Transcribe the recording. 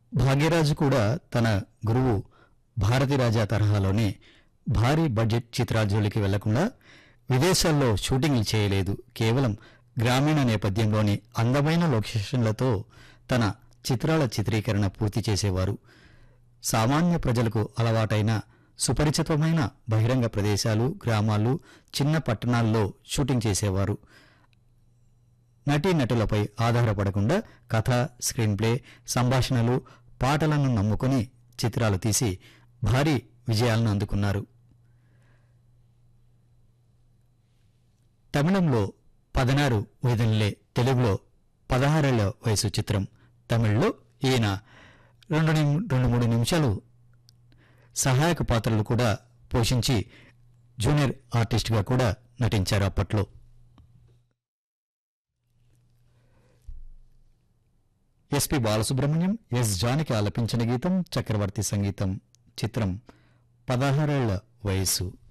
భాగ్యరాజు కూడా తన గురువు భారతిరాజా తరహాలోనే భారీ బడ్జెట్ చిత్రాల జోలికి వెళ్లకుండా విదేశాల్లో షూటింగ్లు చేయలేదు కేవలం గ్రామీణ నేపథ్యంలోని అందమైన లొకేషన్లతో తన చిత్రాల చిత్రీకరణ పూర్తి చేసేవారు సామాన్య ప్రజలకు అలవాటైన సుపరిచితమైన బహిరంగ ప్రదేశాలు గ్రామాలు చిన్న పట్టణాల్లో షూటింగ్ చేసేవారు నటీనటులపై ఆధారపడకుండా కథ స్క్రీన్ ప్లే సంభాషణలు పాటలను నమ్ముకుని చిత్రాలు తీసి భారీ విజయాలను అందుకున్నారు తమిళంలో పదనారు వేదనలే తెలుగులో పదహారేళ్ల వయసు చిత్రం తమిళ్లో ఈయన రెండు నిమ్- రెండు మూడు నిమిషాలు సహాయక పాత్రలు కూడా పోషించి జూనియర్ ఆర్టిస్ట్గా కూడా నటించారు అప్పట్లో ఎస్పి బాలసుబ్రహ్మణ్యం ఎస్ జానకి ఆలపించిన గీతం చక్రవర్తి సంగీతం చిత్రం పదహారేళ్ల వయస్సు